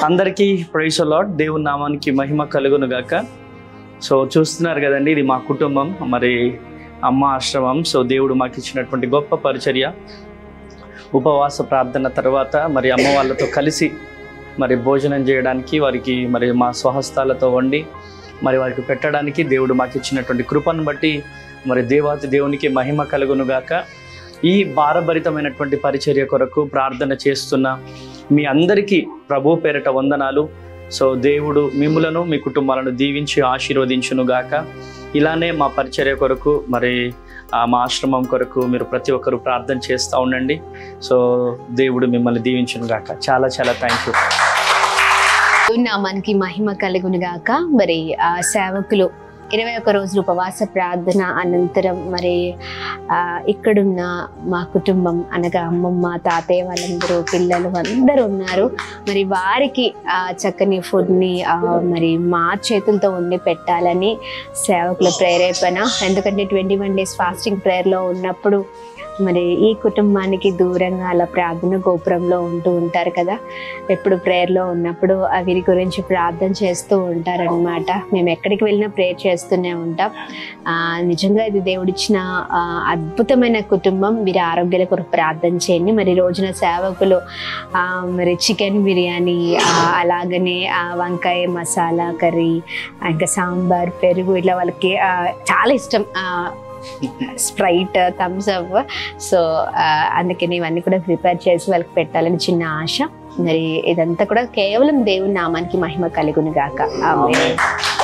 అందరికీ price lord దేవుని నామానికి మహిమ కలుగును గాక సో చూస్తున్నారు కదండి ఇది మా కుటుంబం మరి అమ్మ ఆశ్రమం సో దేవుడు మాకు ఇచ్చినటువంటి గొప్ప పరిచర్య ఉపవాస ప్రార్థన తర్వాత మరి అమ్మ వాళ్ళతో కలిసి మరి భోజనం చేయడానికి వారికి మరి మా స్వహస్తాలతో వండి మరి వారికి పెట్టడానికి దేవుడు మాకు ఇచ్చినటువంటి కృపను బట్టి మరి దేవాతి దేవునికి మహిమ కలుగును గాక ఈ భారభరితమైనటువంటి పరిచర్య కొరకు ప్రార్థన చేస్తున్న మీ అందరికీ ప్రభు పేరట వందనాలు సో దేవుడు మిమ్ములను మీ కుటుంబాలను దీవించి ఆశీర్వదించును గాక ఇలానే మా పరిచర్య కొరకు మరి ఆ మా ఆశ్రమం కొరకు మీరు ప్రతి ఒక్కరు ప్రార్థన చేస్తూ ఉండండి సో దేవుడు మిమ్మల్ని దీవించును గాక చాలా చాలా థ్యాంక్ యూ నామానికి మహిమ కలుగును గాక మరి ఆ సేవకులు ఇరవై ఒక్క రోజులు ఉపవాస ప్రార్థన అనంతరం మరి ఆ, ఇక్కడున్న మా కుటుంబం అనగా అమ్మమ్మ తాతయ్య వాళ్ళందరూ పిల్లలు అందరూ ఉన్నారు మరి వారికి ఆ చక్కని ఫుడ్ని ఆ, మరి మా చేతులతో వండి పెట్టాలని సేవకుల ప్రేరేపణ ఎందుకంటే ట్వంటీ వన్ డేస్ ఫాస్టింగ్ ప్రేయర్లో ఉన్నప్పుడు మరి ఈ కుటుంబానికి దూరంగా అలా ప్రార్థన గోపురంలో ఉంటూ ఉంటారు కదా ఎప్పుడు ప్రేయర్లో ఉన్నప్పుడు ఆ వీరి గురించి ప్రార్థన చేస్తూ ఉంటారనమాట మేము ఎక్కడికి వెళ్ళినా ప్రేయర్ చేస్తూనే ఉంటాం ఆ, నిజంగా ఇది దేవుడిచ్చిన ఆ, అద్భుతమైన కుటుంబం వీరి ఆరోగ్యాల కొరకు ప్రార్థన చేయండి మరి ఈ రోజున సేవకులు ఆ, మరి చికెన్ బిర్యానీ ఆ, అలాగనే ఆ, వంకాయ మసాలా కర్రీ ఇంకా సాంబార్ పెరుగు ఇట్లా వాళ్ళకి ఆ, చాలా ఇష్టం ఆ, స్ప్రైట్ థమ్స్ అప్ సో అందుకని ఇవన్నీ కూడా ప్రిపేర్ చేసి వాళ్ళకి పెట్టాలని చిన్న ఆశ మరి ఇదంతా కూడా కేవలం దేవుని నామానికి మహిమ కలుగును గాక ఆమేన్.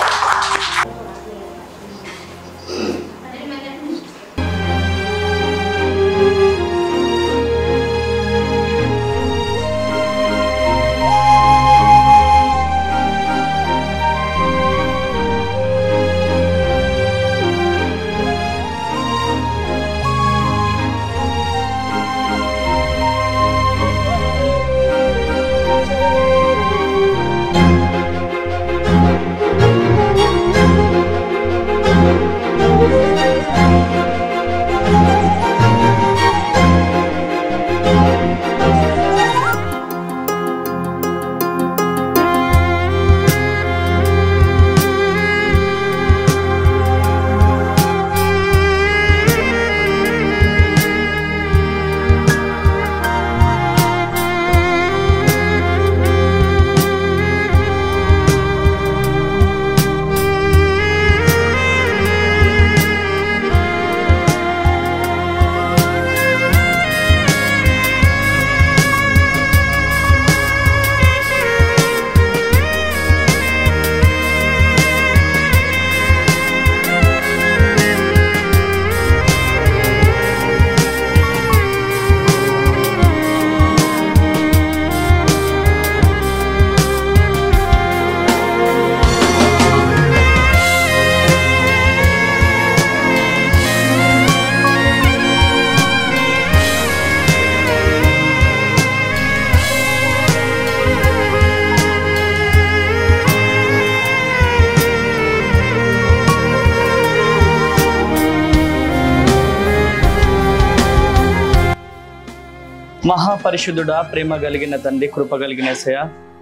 మహాపరిశుద్ధుడా ప్రేమ కలిగిన తండ్రి కృప కలిగిన సయ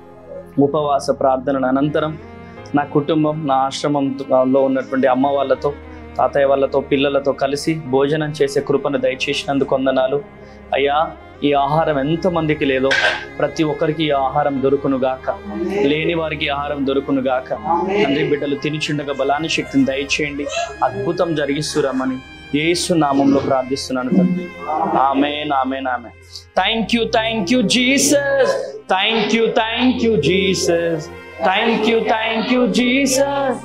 ఉపవాస ప్రార్థన అనంతరం నా కుటుంబం నా ఆశ్రమంలో ఉన్నటువంటి అమ్మ వాళ్ళతో తాతయ్య వాళ్ళతో పిల్లలతో కలిసి భోజనం చేసే కృపను దయచేసినందుకు వందనాలు అయ్యా ఈ ఆహారం ఎంతమందికి లేదో ప్రతి ఒక్కరికి ఈ ఆహారం దొరుకును గాక లేని వారికి ఈ ఆహారం దొరుకును గాక తండ్రి బిడ్డలు తినిచుండగా బలాన్ని శక్తిని దయచేయండి అద్భుతం జరిగిస్తురమ్మని యేసు నామంలో ప్రార్థిస్తున్నాను తండ్రి amen amen amen thank you thank you Jesus thank you thank you Jesus thank you thank you Jesus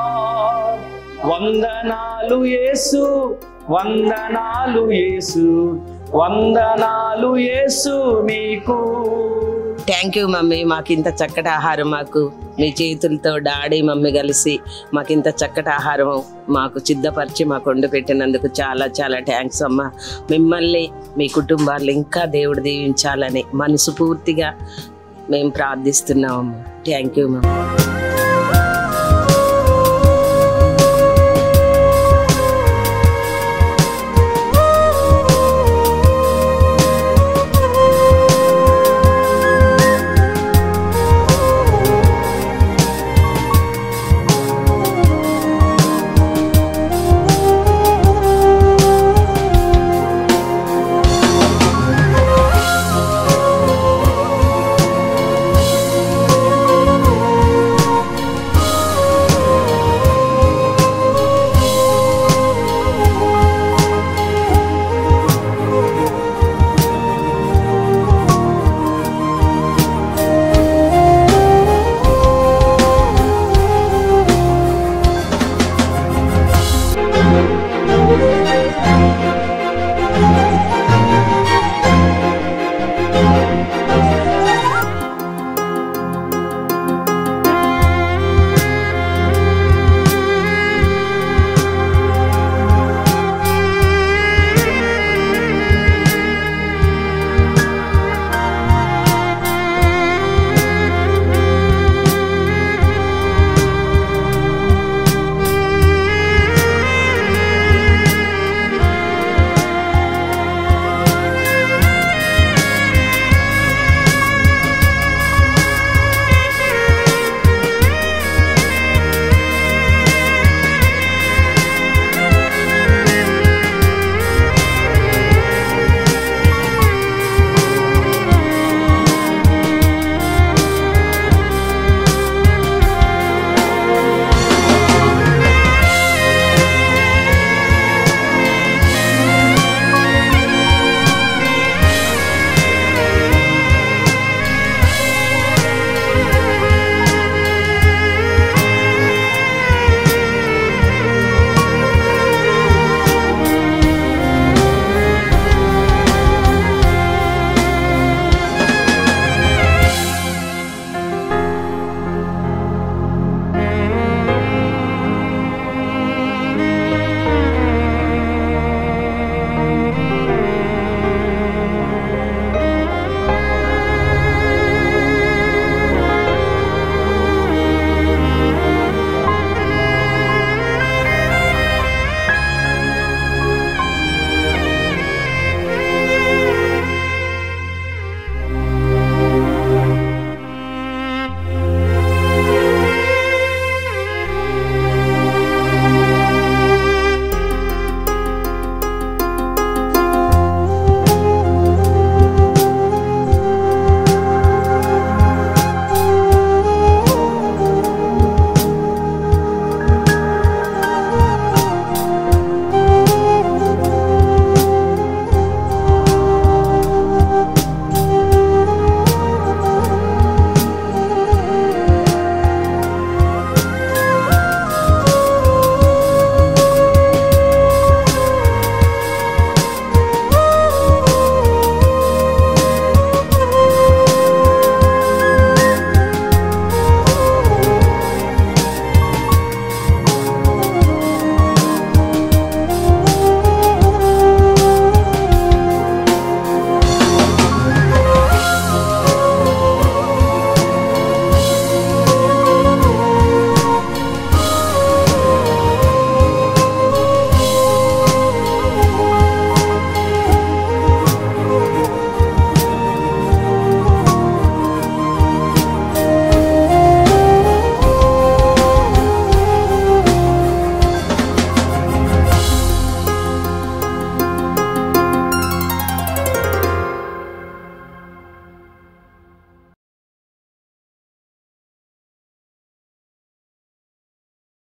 వందనాలు యేసు వందనాలు యేసు వందనాలు యేసు మీకు థ్యాంక్ యూ మమ్మీ మాకు ఇంత చక్కటి ఆహారం మాకు మీ చేతులతో డాడీ మమ్మీ కలిసి మాకు ఇంత చక్కటి ఆహారం మాకు సిద్ధపరిచి మాకు వండి పెట్టినందుకు చాలా చాలా థ్యాంక్స్ అమ్మ మిమ్మల్ని మీ కుటుంబాలు ఇంకా దేవుడు దీవించాలని మనసు పూర్తిగా మేము ప్రార్థిస్తున్నాం థ్యాంక్ యూ మమ్మీ